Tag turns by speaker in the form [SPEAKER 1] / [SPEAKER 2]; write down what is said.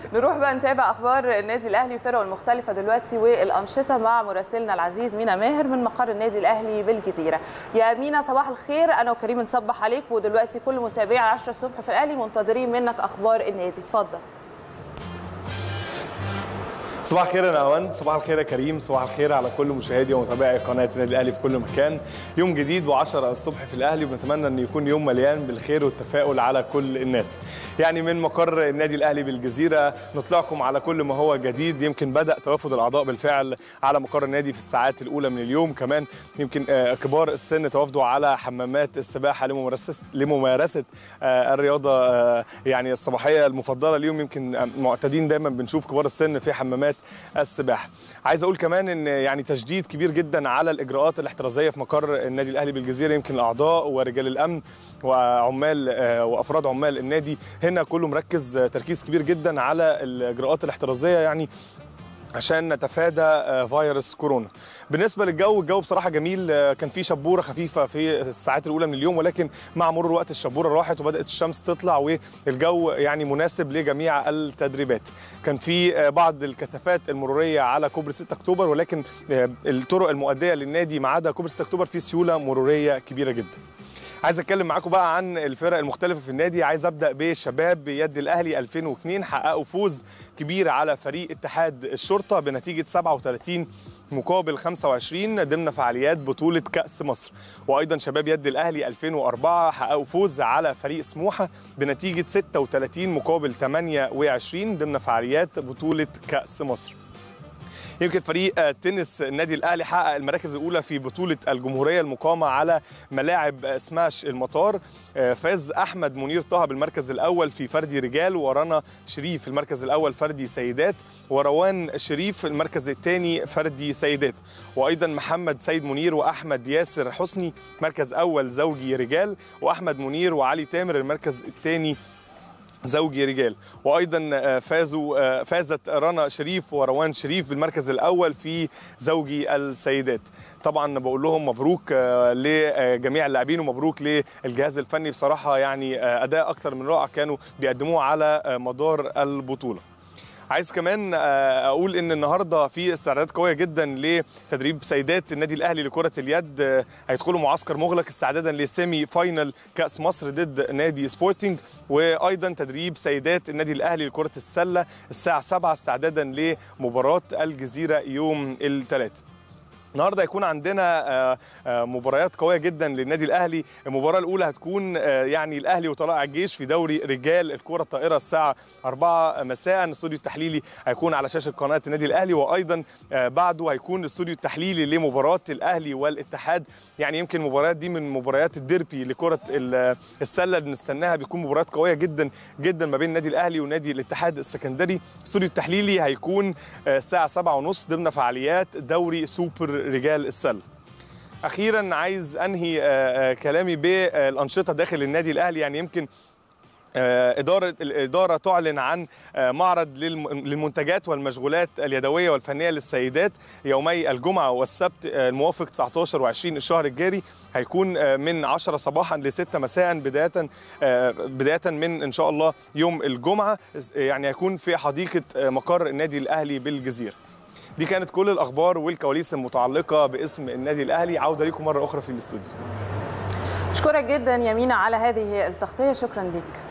[SPEAKER 1] نروح بقى نتابع اخبار النادي الاهلي وفرقه المختلفه دلوقتي والانشطه مع مراسلنا العزيز مينا ماهر من مقر النادي الاهلي بالجزيره يا مينا صباح الخير انا وكريم نصبح عليك ودلوقتي كل متابعي 10 الصبح في الاهلي منتظرين منك اخبار النادي اتفضل
[SPEAKER 2] صباح الخير يا نهاوند صباح الخير يا كريم صباح الخير على كل مشاهدي ومتابعي قناه النادي الاهلي في كل مكان يوم جديد و10 الصبح في الاهلي وبنتمنى ان يكون يوم مليان بالخير والتفاؤل على كل الناس يعني من مقر النادي الاهلي بالجزيره نطلعكم على كل ما هو جديد يمكن بدا توافد الاعضاء بالفعل على مقر النادي في الساعات الاولى من اليوم كمان يمكن كبار السن توافدوا على حمامات السباحه لممارسه لممارسه الرياضه يعني الصباحيه المفضله اليوم يمكن معتادين دايما بنشوف كبار السن في حمامات السباحه عايز اقول كمان ان يعني تشديد كبير جدا على الاجراءات الاحترازيه في مقر النادي الاهلي بالجزيره يمكن الاعضاء ورجال الامن وعمال وافراد عمال النادي هنا كله مركز تركيز كبير جدا على الاجراءات الاحترازيه يعني عشان نتفادى فيروس كورونا بالنسبه للجو الجو بصراحه جميل كان في شبوره خفيفه في الساعات الاولى من اليوم ولكن مع مرور الوقت الشبوره راحت وبدات الشمس تطلع والجو يعني مناسب لجميع التدريبات كان في بعض الكثافات المروريه على كوبري 6 اكتوبر ولكن الطرق المؤديه للنادي ما عدا كوبري 6 اكتوبر في سيوله مروريه كبيره جدا عايز اتكلم معاكم بقى عن الفرق المختلفه في النادي عايز ابدا بشباب يد الاهلي 2002 حققوا فوز كبير على فريق اتحاد الشرطه بنتيجه 37 مقابل 25 ضمن فعاليات بطوله كاس مصر وايضا شباب يد الاهلي 2004 حققوا فوز على فريق سموحه بنتيجه 36 مقابل 28 ضمن فعاليات بطوله كاس مصر يمكن فريق تنس النادي الاهلي حقق المراكز الاولى في بطوله الجمهوريه المقامه على ملاعب سماش المطار فاز احمد منير طه بالمركز الاول في فردي رجال ورنا شريف المركز الاول فردي سيدات وروان شريف المركز الثاني فردي سيدات وايضا محمد سيد منير واحمد ياسر حسني مركز اول زوجي رجال واحمد منير وعلي تامر المركز الثاني زوجي رجال وايضا فازوا فازت رنا شريف وروان شريف بالمركز الاول في زوجي السيدات طبعا بقول لهم مبروك لجميع اللاعبين ومبروك للجهاز الفني بصراحه يعني اداء اكثر من رائع كانوا بيقدموه على مدار البطوله عايز كمان اقول ان النهارده في استعدادات قويه جدا لتدريب سيدات النادي الاهلي لكره اليد هيدخلوا معسكر مغلق استعدادا لسيمي فاينل كاس مصر ضد نادي سبورتنج وايضا تدريب سيدات النادي الاهلي لكره السله الساعه 7 استعدادا لمباراه الجزيره يوم الثلاث النهارده هيكون عندنا مباريات قويه جدا للنادي الاهلي المباراه الاولى هتكون يعني الاهلي وطلائع الجيش في دوري رجال الكره الطائره الساعه 4 مساء الاستوديو التحليلي هيكون على شاشه قناه النادي الاهلي وايضا بعده هيكون الاستوديو التحليلي لمباراه الاهلي والاتحاد يعني يمكن المباريات دي من مباريات الديربي لكره السله اللي بنستناها بيكون مباريات قويه جدا جدا ما بين النادي الاهلي ونادي الاتحاد السكندري الاستوديو التحليلي هيكون الساعه 7:30 ضمن فعاليات دوري سوبر رجال السله اخيرا عايز انهي كلامي بالانشطه داخل النادي الاهلي يعني يمكن إدارة الإدارة تعلن عن معرض للمنتجات والمشغولات اليدوية والفنية للسيدات يومي الجمعة والسبت الموافق 19 و20 الشهر الجاري هيكون من 10 صباحا ل 6 مساء بداية بداية من إن شاء الله يوم الجمعة يعني هيكون في حديقة مقر النادي الأهلي بالجزيرة دي كانت كل الاخبار والكواليس المتعلقه باسم النادي الاهلي عوده ليكم مره اخرى في الاستوديو
[SPEAKER 1] اشكرك جدا يمينة على هذه التغطيه شكرا ليك